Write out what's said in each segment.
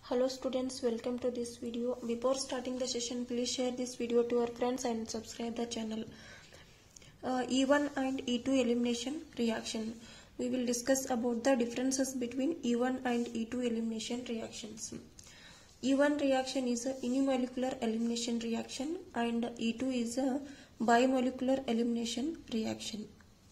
Hello students, welcome to this video. Before starting the session, please share this video to your friends and subscribe the channel. Uh, E1 and E2 elimination reaction. We will discuss about the differences between E1 and E2 elimination reactions. E1 reaction is a unimolecular elimination reaction and E2 is a bimolecular elimination reaction.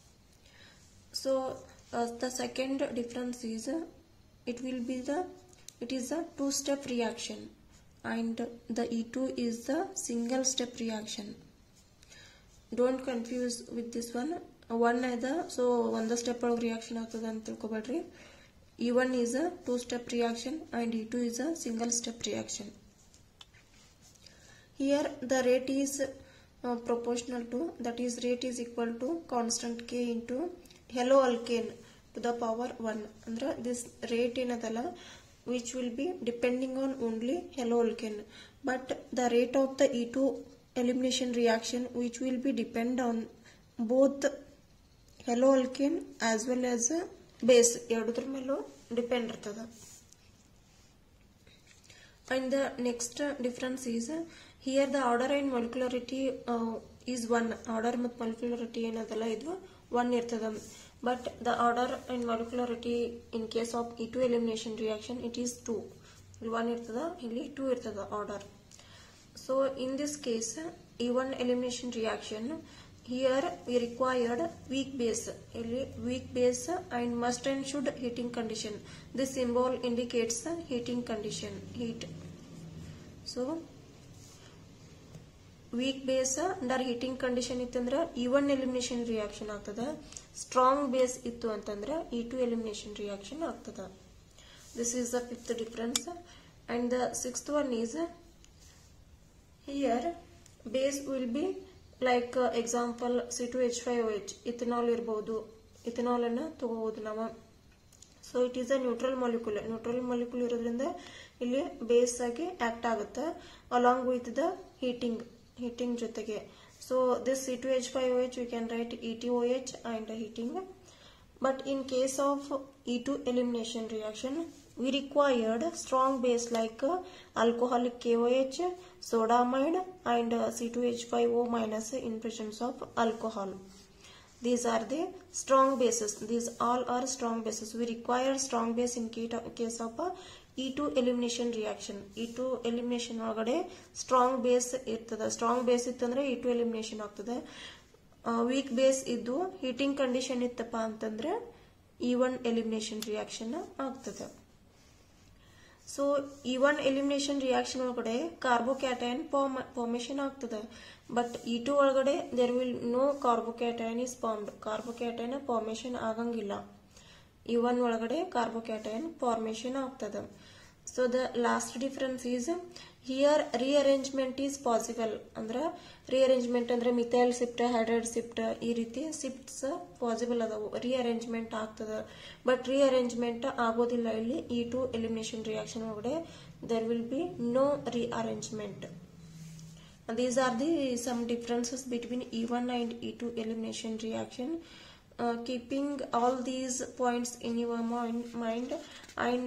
So uh, the second difference is uh, it will be the it is a two step reaction and the E2 is the single step reaction. Don't confuse with this one one ಅದ so ಒಂದು step ಒಳಗೆ reaction ಆಗ್ತದೆ ಅಂತ ತಿಳ್ಕೊಬೇಡ್ರಿ E one is a two step reaction and E two is a single step reaction here the rate is proportional to that is rate is equal to constant K into haloalkane to the power one ಅಂದ್ರೆ this rate ಏನದಲ್ಲ which will be depending on only haloalkane but the rate of the E two elimination reaction which will be depend on both hello alkane as well as base ಎರಡದ್ರ ಮೇಲೂ depend ಇರ್ತದ and the next difference is here the order and molecularity uh, is one order ಮತ್ತು molecularity ಏನದಲ್ಲ ಇದು one ಇರ್ತದ but the order and molecularity in case of E two elimination reaction it is two ಇಲ್ಲಿ one ಇರ್ತದ ಇಲ್ಲಿ two ಇರ್ತದ order So in this case, E1 elimination reaction, here we required weak base, weak base and must and should heating condition. This symbol indicates the heating condition, heat. So weak base under heating condition ಇತ್ತಂದ್ರೆ E1 elimination reaction ಆಗ್ತದ strong base ಇತ್ತು ಅಂತಂದ್ರೆ E2 elimination reaction ಆಗ್ತದ This is the fifth difference and the sixth one is here base will be like uh, example C2H5OH ethanol ಇರಬಹುದು ethanol ಅನ್ನ ತಗೋಬಹುದು ನಾವು so it is a neutral molecule neutral molecule ಇರೋದ್ರಿಂದ ಇಲ್ಲಿ base ಆಗಿ act ಆಗುತ್ತೆ along with the heating heating ಜೊತೆಗೆ so this C two H five H we can write E T O H and heating but in case of E two elimination reaction we required strong base like uh, alcoholic KOH, sodamide and uh, C2H5O minus in presence of alcohol. These are the strong bases. These all are strong bases. We require strong base in case of uh, E2 elimination reaction. E2 elimination ಒಳಗಡೆ strong base ಇರ್ತದೆ strong base ಇತ್ತಂದ್ರೆ E two elimination ಆಗ್ತದೆ weak base ಇದ್ದು heating condition ಇತ್ತಪ್ಪ ಅಂತಂದ್ರೆ E one elimination reaction ಆಗ್ತದೆ so E one elimination reaction ಒಳಗಡೆ carbocation formation ಆಗ್ತದೆ ಬಟ್ ಈ ಟು ಒಳಗಡೆ there will no carbocation is formed carbocation formation ಆಗಂಗಿಲ್ಲ ಈ ಒನ್ ಒಳಗಡೆ ಕಾರ್ಬೋಕ್ಯಾಟೈನ್ ಫಾರ್ಮೇಶನ್ ಆಗ್ತದೆ so the last difference is here rearrangement is possible ಅಂದ್ರೆ rearrangement ಅಂದ್ರೆ methyl shift hydride shift ಈ ರೀತಿ shifts possible ಅದಾವು rearrangement ಆಗ್ತದ ಬಟ್ ರಿಅರೇಂಜ್ಮೆಂಟ್ ಆಗೋದಿಲ್ಲ ಇಲ್ಲಿ ಈ ಟು ಎಲಿಮಿನೇಷನ್ ರಿಯಾಕ್ಷನ್ ಒಳಗಡೆ there will be no rearrangement these are the some differences between E1 and E2 elimination reaction. Uh, keeping all these points in your mind, mind and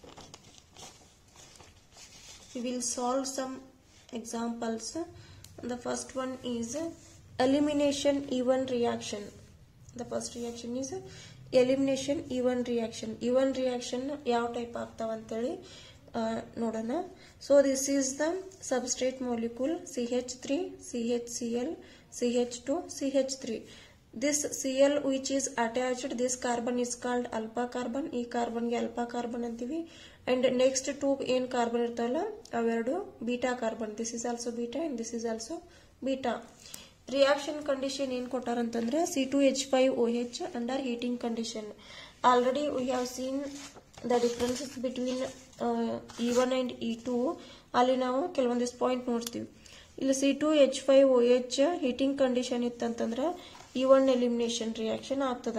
we will solve some examples. The first one is elimination E1 reaction. The first reaction is elimination E1 reaction. E1 reaction ಯಾವ type ಆಗ್ತಾವ ಅಂತೇಳಿ ನೋಡೋಣ so this is the substrate molecule C H three C H C L C H two C H three this C L which is attached this carbon is called alpha carbon ಈ ಕಾರ್ಬನ್ಗೆ alpha carbon ಅಂತೀವಿ and next two ಏನ್ carbon ಇರ್ತಾವಲ್ಲ ಅವೆರಡು beta carbon this is also beta and this is also beta reaction condition ಏನ್ ಕೊಟ್ಟಾರ ಅಂತಂದ್ರೆ C two H five O H under heating condition already we have seen the differences between E one and E two ಅಲ್ಲಿ ನಾವು ಕೆಲವೊಂದಿಷ್ಟು point ನೋಡ್ತೀವಿ ಇಲ್ಲಿ C two H five O H heating condition ಇತ್ತಂತಂದ್ರೆ E one elimination reaction ಆಗ್ತದ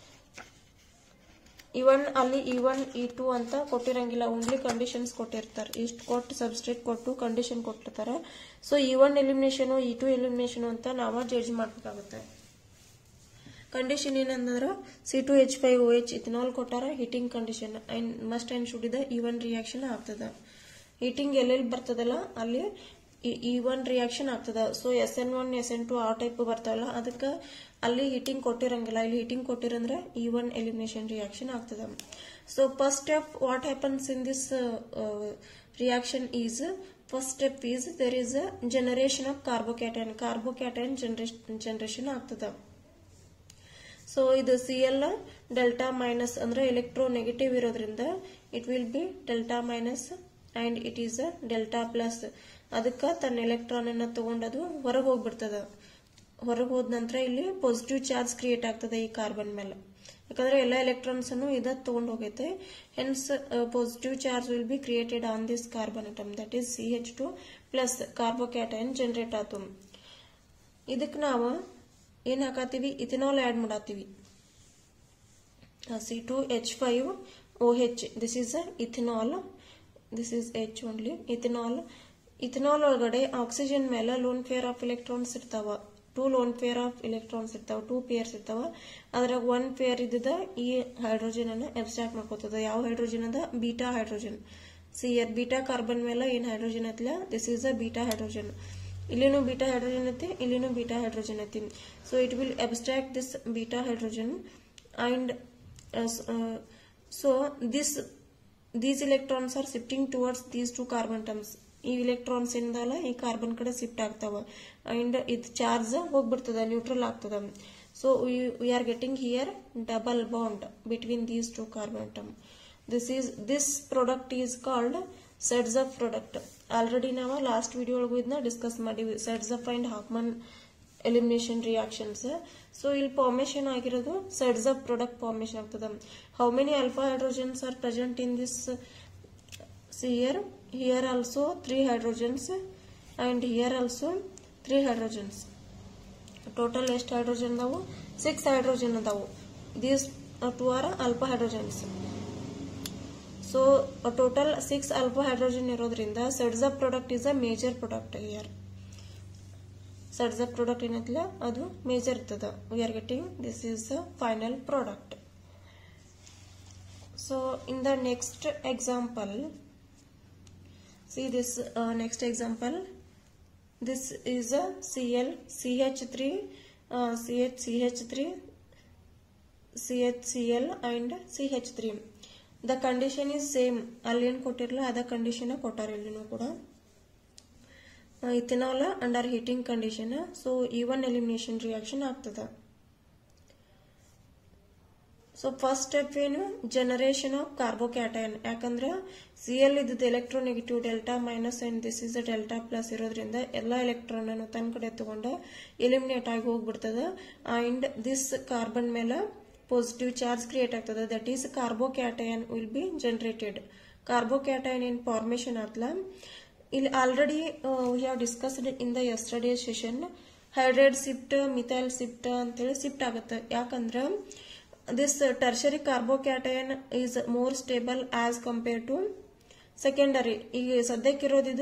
even ಅಲ್ಲಿ E one E to ಅಂತ ಕೊಟ್ಟಿರಂಗಿಲ್ಲ only conditions ಕೊಟ್ಟಿರ್ತಾರೆ ಇಷ್ಟು ಕೊಟ್ಟು ಸಬ್ಸ್ಟ್ರೇಟ್ ಕೊಟ್ಟು ಕಂಡೀಷನ್ ಕೊಟ್ಟಿರ್ತಾರೆ so E one elimination E two elimination ಅಂತ ನಾವು ಜಡ್ಜ್ ಮಾಡ್ಬೇಕಾಗುತ್ತೆ ಕಂಡೀಷನ್ ಏನಂದ್ರೆ C two H five O H ethanol ಕೊಟ್ಟಾರ heating condition and must and should ಇದೆ ಈ ಒನ್ ರಿಯಾಕ್ಷನ್ ಆಗ್ತದ ಹೀಟಿಂಗ್ ಎಲ್ಲೆಲ್ಲಿ ಬರ್ತದಲ್ಲ ಅಲ್ಲಿ ಈ ಒನ್ ರಿಯಾಕ್ಷನ್ ಆಗ್ತದ so S N one S N two ಆ ಟೈಪ್ ಬರ್ತಾವಲ್ಲ ಅದಕ್ಕೆ ಅಲ್ಲಿ ಹೀಟಿಂಗ್ ಕೊಟ್ಟಿರಂಗಿಲ್ಲ ಇಲ್ಲಿ ಹೀಟಿಂಗ್ ಕೊಟ್ಟಿರಂದ್ರೆ ಈ ಒನ್ ಎಲಿಮಿನೇಷನ್ ರಿಯಾಕ್ಷನ್ ಆಗ್ತದ so first step what happens in this reaction is first step is there is a generation of carbocation carbocation generation ಆಗ್ತದ so ಇದು ಸಿ ಎಲ್ ಡೆಲ್ಟಾ ಮೈನಸ್ ಅಂದ್ರೆ electronegative ಇರೋದ್ರಿಂದ it will be delta minus and it is a delta plus ಅದಕ್ಕೆ ತನ್ನ electron ಅನ್ನ ತಗೊಂಡದು ಹೊರಗೆ ಹೋಗ್ಬಿಡ್ತದ ಹೊರಗೆ ಹೋದ ನಂತರ ಇಲ್ಲಿ ಪಾಸಿಟಿವ್ ಚಾರ್ಜ್ ಕ್ರಿಯೇಟ್ ಆಗ್ತದೆ ಈ ಕಾರ್ಬನ್ ಮೇಲೆ ಯಾಕಂದ್ರೆ ಎಲ್ಲ ಎಲೆಕ್ಟ್ರಾನ್ಸ್ ಅನ್ನು ಇದ ತಗೊಂಡ್ ಹೋಗೈತೆ hence positive charge will be created on this carbon atom that is C H two plus carbocation generate ಆತು ಇದಕ್ಕೆ ನಾವು ಏನ್ ಹಾಕತ್ತೀವಿ ಇಥನಾಲ್ ಆಡ್ ಮಾಡತ್ತೀವಿ C two H five O H this is a ethanol this is H only ethanol ethanol ಒಳಗಡೆ oxygen ಮೇಲೆ lone pair of electrons ಇರ್ತಾವ two lone pair of electrons ಇರ್ತಾವ ಟೂ ಪೇರ್ಸ್ ಇರ್ತಾವ ಅದ್ರಾಗ ಒನ್ ಪೇರ್ ಇದ್ದದ ಈ hydrogen ಅನ್ನ ಎಬ್ಸ್ಟ್ರಾಕ್ಟ್ ಮಾಡ್ಕೋತದ ಯಾವ ಹೈಡ್ರೋಜನ್ ಅದ beta hydrogen C R beta carbon ಮೇಲೆ ಏನ್ ಹೈಡ್ರೋಜನ್ ಐತಿಲ್ಲ this is a beta hydrogen ಇಲ್ಲಿನೂ ಬೀಟಾ ಹೈಡ್ರೋಜನ್ ಐತಿ ಇಲ್ಲಿನೂ ಬೀಟಾ ಹೈಡ್ರೋಜನ್ ಐತಿ so it will abstract this beta hydrogen and so this these electrons are shifting towards these two carbon terms ಈ electrons ಇಂದಲ್ಲ ಈ ಕಾರ್ಬನ್ ಕಡೆ shift ಆಗ್ತಾವ and ಇದು ಚಾರ್ಜ್ ಹೋಗ್ಬಿಡ್ತದ ನ್ಯೂಟ್ರಲ್ ಆಗ್ತದ so we are getting here double bond between these two carbon term this is this product is called Saytzeff product already ನಾವು last video ಒಳಗೂ ಇದನ್ನ ಡಿಸ್ಕಸ್ ಮಾಡಿವಿ Saytzeff and Hofmann elimination reactions so ಇಲ್ಲಿ formation ಆಗಿರೋದು Saytzeff product formation ಆಗ್ತದ how many alpha hydrogens are present in this here here also three hydrogens and here also three hydrogens total ಎಷ್ಟು hydrogen ಅದಾವು six hydrogen ಅದಾವು these two are alpha hydrogens so total six alpha hydrogen ಇರೋದ್ರಿಂದ ಸೆಡ್ಸ್ Saytzeff product is a major product here Saytzeff product ಏನೈತಿಲ್ಲ ಅದು major ಇರ್ತದ we are getting this is the final product so in the next example see this uh, next example this is a cl ch3 uh, ch ch3 chcl and ch3 the condition is same ಅಲ್ಲಿ ಏನು ಕೊಟ್ಟಿರಲ್ಲ ಅದ condition ಕೊಟ್ಟಾರ ಇಲ್ಲಿನೂ ಕೂಡ ethanol under heating condition so E one elimination reaction ಆಗ್ತದ so first step ಏನು generation of carbocation ಯಾಕಂದ್ರೆ C L ಇದ್ದದ್ದು electronegative delta minus and this is a delta plus ಇರೋದ್ರಿಂದ ಎಲ್ಲ ಎಲೆಕ್ಟ್ರಾನ್ ಅನ್ನು ತನ್ನ ಕಡೆ ತಗೊಂಡು ಎಲಿಮಿನೇಟ್ ಆಗಿ ಹೋಗ್ಬಿಡ್ತದ ಅಂಡ್ ದಿಸ್ ಕಾರ್ಬನ್ ಮೇಲೆ ಪಾಸಿಟಿವ್ ಚಾರ್ಜ್ ಕ್ರಿಯೇಟ್ ಆಗ್ತದೆ that is carbocation will be generated carbocation in formation ಆತ್ಲ ಇಲ್ಲಿ already we have discussed in the yesterday session hydride shift methyl shift ಅಂತೇಳಿ ಸಿಫ್ಟ್ ಆಗುತ್ತೆ ಯಾಕಂದ್ರೆ this uh, tertiary carbocation is more stable as compared to secondary ಈಗ ಸದ್ಯಕ್ಕಿರೋದಿದು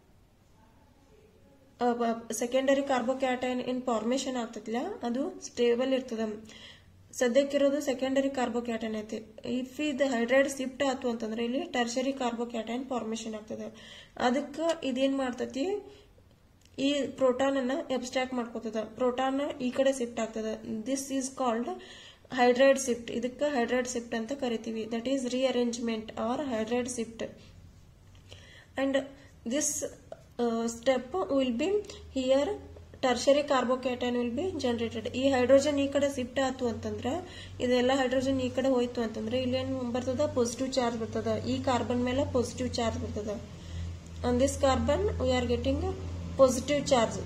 secondary carbocation in formation ಆಗ್ತತಿಲ್ಲ ಅದು stable ಇರ್ತದ ಸದ್ಯಕ್ಕಿರೋದು ಸೆಕೆಂಡರಿ ಕಾರ್ಬೋಕ್ಯಾಟೈನ್ ಐತಿ ಇಫ್ ಇದು ಹೈಡ್ರೈಡ್ ಶಿಫ್ಟ್ ಆತು ಅಂತಂದ್ರೆ ಇಲ್ಲಿ ಟರ್ಷರಿ ಕಾರ್ಬೋಕ್ಯಾಟೈನ್ ಫಾರ್ಮೇಶನ್ ಆಗ್ತದೆ ಅದಕ್ಕೆ ಇದೇನ್ ಮಾಡ್ತತಿ ಈ ಪ್ರೋಟಾನ್ ಅನ್ನ ಎಬ್ಸ್ಟ್ರಾಕ್ಟ್ ಮಾಡ್ಕೋತದ ಪ್ರೋಟಾನ್ ಈ ಕಡೆ ಶಿಫ್ಟ್ ಆಗ್ತದ this is called hydride shift ಇದಕ್ಕೆ ಹೈಡ್ರೈಡ್ ಶಿಫ್ಟ್ ಅಂತ ಕರಿತೀವಿ that is rearrangement or hydride shift and this step will be here tertiary carbocation will be generated ಈ ಹೈಡ್ರೋಜನ್ ಈ ಕಡೆ ಶಿಫ್ಟ್ ಆತು ಅಂತಂದ್ರೆ ಇದೆಲ್ಲ ಹೈಡ್ರೋಜನ್ ಈ ಕಡೆ ಹೋಯ್ತು ಅಂತಂದ್ರೆ ಇಲ್ಲೇನ್ ಬರ್ತದ ಪಾಸಿಟಿವ್ ಚಾರ್ಜ್ ಬರ್ತದ ಈ ಕಾರ್ಬನ್ ಮೇಲೆ ಪಾಸಿಟಿವ್ ಚಾರ್ಜ್ ಬರ್ತದ on this carbon we are getting positive charge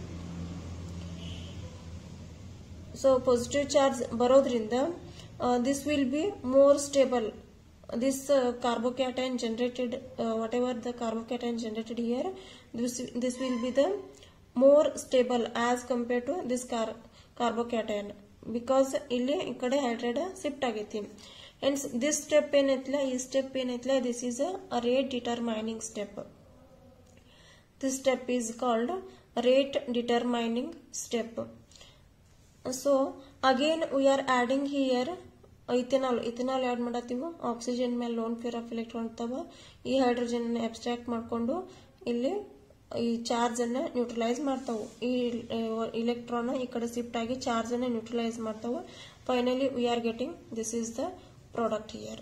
so positive charge ಬರೋದ್ರಿಂದ this will be more stable this carbocation generated whatever the carbocation generated here this will be the more stable as compare to this carbocation because ಇಲ್ಲಿ ಈ ಕಡೆ hydride shift ಆಗೈತಿ and this step ಏನೈತಿಲ್ಲ ಈ step ಏನೈತಿಲ್ಲ this is a rate determining step this step is called rate determining step so again we are adding here ethanol ethanol add ಮಾಡತ್ತೀವಿ oxygen ಮೇಲೆ lone pair of electron ಇರ್ತಾವ ಈ hydrogen abstract ಮಾಡ್ಕೊಂಡು ಇಲ್ಲಿ ಈ ಚಾರ್ಜ್ ಅನ್ನ neutralise ಮಾಡ್ತಾವು ಈ ಇಲೆಕ್ಟ್ರಾನ್ ಈ ಕಡೆ ಶಿಫ್ಟ್ ಆಗಿ ಚಾರ್ಜ್ ಅನ್ನ ನ್ಯೂಟ್ರಲೈಸ್ ಮಾಡ್ತಾವು finally we are getting this is the product here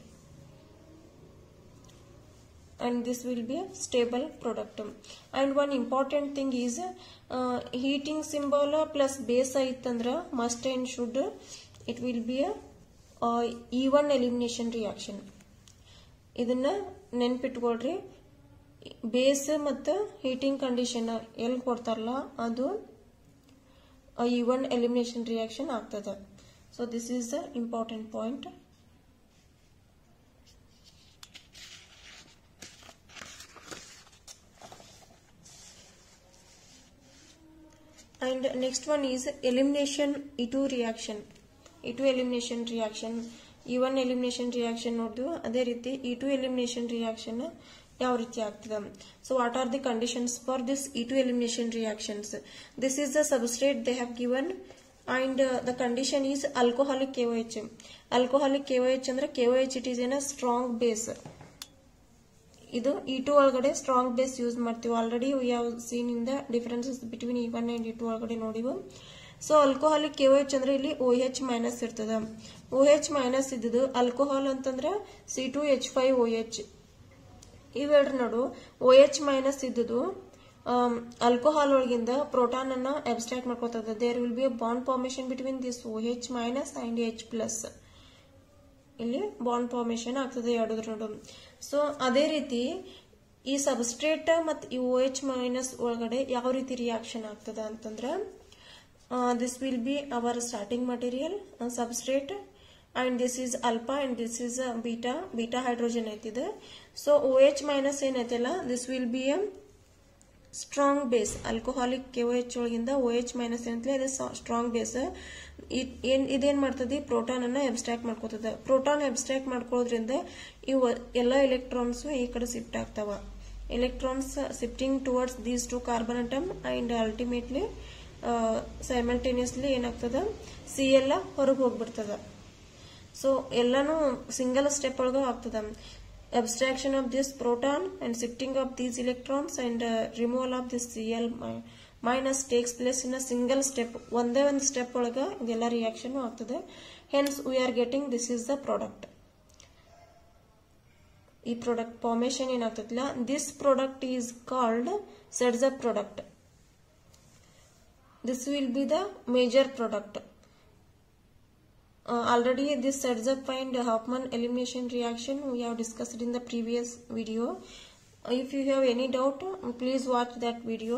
and this will be a stable product and one important thing is uh, heating symbol plus base ಆಯ್ತಂದ್ರ must and should it will be a uh, even elimination reaction ಇದನ್ನ ನೆನ್ಪಿಟ್ಕೊಳ್ರಿ base ಮತ್ತು heating condition ಎಲ್ಲಿ ಕೊಡ್ತಾರಲ್ಲ ಅದು even elimination reaction ಆಗ್ತದೆ so this is the important point and next one is elimination E2 reaction E2 elimination reaction E1 elimination reaction ನೋಡಿದ್ವು ಅದೇ ರೀತಿ E2 elimination reaction ಯಾವ ರೀತಿ ಆಗ್ತದೆ so what are the conditions for this E2 elimination reactions this is the substrate they have given and uh, the condition is alcoholic KOH alcoholic KOH ಅಂದ್ರೆ KOH it is in a strong base ಇದು E two ಒಳಗಡೆ strong base use ಮಾಡ್ತೀವಿ already ಯಾವ seen ಇಂದ differences between E one and E two ಒಳಗಡೆ ನೋಡಿವು so alcoholic K H ಅಂದ್ರೆ ಇಲ್ಲಿ ಓ ಎಚ್ ಮೈನಸ್ ಇರ್ತದ ಓ ಎಚ್ ಮೈನಸ್ ಇದ್ದದು ಆಲ್ಕೋಹಾಲ್ ಅಂತಂದ್ರೆ C two H five O H ಇವೆರಡು ನಡು ಓ ಎಚ್ ಮೈನಸ್ ಇದ್ದದು ಆಲ್ಕೋಹಾಲ್ ಒಳಗಿಂದ ಪ್ರೋಟಾನ್ ಅನ್ನ ಅಬ್ಸ್ಟ್ರಾಕ್ಟ್ ಮಾಡ್ಕೋತದ there will be bond formation between this O H minus and H plus ಇಲ್ಲಿ ಬಾಂಡ್ ಫಾರ್ಮೇಶನ್ ಆಗ್ತದೆ ಎರಡದ್ರ ನಡು ಸೊ ಅದೇ ರೀತಿ ಈ ಸಬ್ಸ್ಟ್ರೇಟ್ ಮತ್ತು ಈ ಓ ಎಚ್ ಮೈನಸ್ ಒಳಗಡೆ ಯಾವ ರೀತಿ ರಿಯಾಕ್ಷನ್ ಆಗ್ತದ ಅಂತಂದ್ರೆ this will be our starting material substrate and this is alpha and this is beta beta hydrogen ಐತಿದೆ ಸೊ ಓ ಎಚ್ ಮೈನಸ್ ಏನೈತಲ್ಲ this will be a strong base alcoholic K O H ಒಳಗಿಂದ O H minus ಏನಂತಲೇ ಇದು strong base ಏನ್ ಇದೇನ್ ಮಾಡ್ತದೆ proton ಅನ್ನ abstract ಮಾಡ್ಕೋತದ proton abstract ಮಾಡ್ಕೊಳ್ಳೋದ್ರಿಂದ ಇವು ಎಲ್ಲ ಎಲೆಕ್ಟ್ರಾನ್ಸ್ ಈ ಕಡೆ ಶಿಫ್ಟ್ ಆಗ್ತಾವ electrons shifting towards these two carbon atom and ultimately simultaneously ಏನಾಗ್ತದ ಸಿ ಎಲ್ಲ ಹೊರಗೆ ಹೋಗ್ಬಿಡ್ತದ ಸೊ ಎಲ್ಲಾನು ಸಿಂಗಲ್ ಸ್ಟೆಪ್ ಒಳಗ ಆಗ್ತದ abstraction of this proton and shifting of these electrons and uh, removal of this Cl minus takes place in a single step ಒಂದೇ ಒಂದು step ಒಳಗ ಇದೆಲ್ಲ ರಿಯಾಕ್ಷನ್ ಆಗ್ತದೆ hence we are getting this is the product ಈ product formation ಏನಾಗ್ತದಿಲ್ಲ this product is called Saytzeff product this will be the major product Uh, already this sets up and Hoffman elimination reaction we have discussed in the previous video. Uh, if you have any doubt, uh, please watch that video.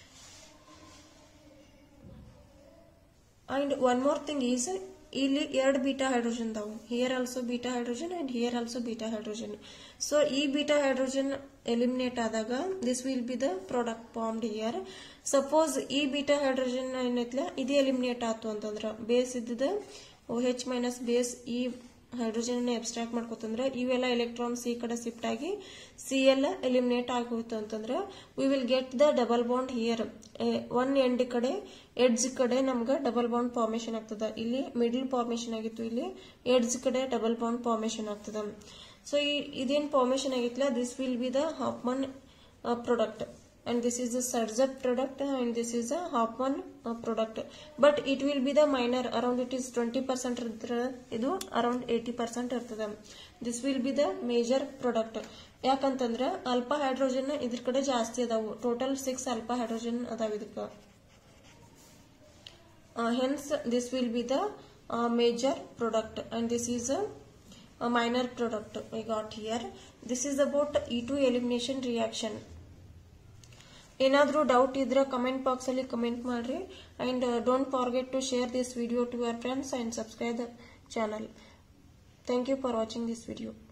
And one more thing is, ಇಲ್ಲಿ ಎರಡು beta hydrogen ಅದಾವು here also beta hydrogen and here also beta hydrogen so ಈ beta hydrogen eliminate ಆದಾಗ this will be the product formed here suppose ಈ beta hydrogen ಏನೈತ್ಲ ಇದು eliminate ಆತು ಅಂತಂದ್ರ ಬೇಸ್ ಇದ್ದದ ಓ ಹೆಚ್ ಮೈನಸ್ ಬೇಸ್ ಈ ಹೈಡ್ರೋಜನ್ ಅಬ್ಸ್ಟ್ರಾಕ್ಟ್ ಮಾಡ್ಕೋತಂದ್ರೆ ಇವೆಲ್ಲ ಎಲೆಕ್ಟ್ರಾನ್ಸ್ ಈ ಕಡೆ ಶಿಫ್ಟ್ ಆಗಿ ಸಿ ಎಲ್ಲ ಎಲಿಮಿನೇಟ್ ಆಗೋಯ್ತು ಅಂತಂದ್ರೆ we will get the double bond here one end ಕಡೆ ಎಡ್ಜ್ ಕಡೆ ನಮ್ಗೆ ಡಬಲ್ ಬಾಂಡ್ ಫಾರ್ಮೇಶನ್ ಆಗ್ತದ ಇಲ್ಲಿ ಮಿಡಲ್ ಫಾರ್ಮೇಶನ್ ಆಗಿತ್ತು ಇಲ್ಲಿ ಎಡ್ಜ್ ಕಡೆ ಡಬಲ್ ಬಾಂಡ್ ಫಾರ್ಮೇಶನ್ ಆಗ್ತದ ಸೊ ಇದೇನ್ ಫಾರ್ಮೇಶನ್ ಆಗಿತ್ತಲ್ಲ this will be the Hofmann product and this is the Surzap product and this is a Hoffman uh, product but it will be the minor around it is 20% ಇರ್ತದೆ ಇದು around eighty percent ಇರ್ತದೆ this will be the major product ಯಾಕಂತಂದ್ರೆ alpha hydrogen ಇದ್ರ ಕಡೆ ಜಾಸ್ತಿ ಅದಾವು total six alpha hydrogen ಅದಾವ ಇದಕ್ಕೆ hence this will be the major product and this is a minor product we got here this is about E2 elimination reaction ಏನಾದರೂ doubt ಇದ್ರೆ comment box ಅಲ್ಲಿ comment ಮಾಡ್ರಿ and don't forget to share this video to your friends and subscribe the channel thank you for watching this video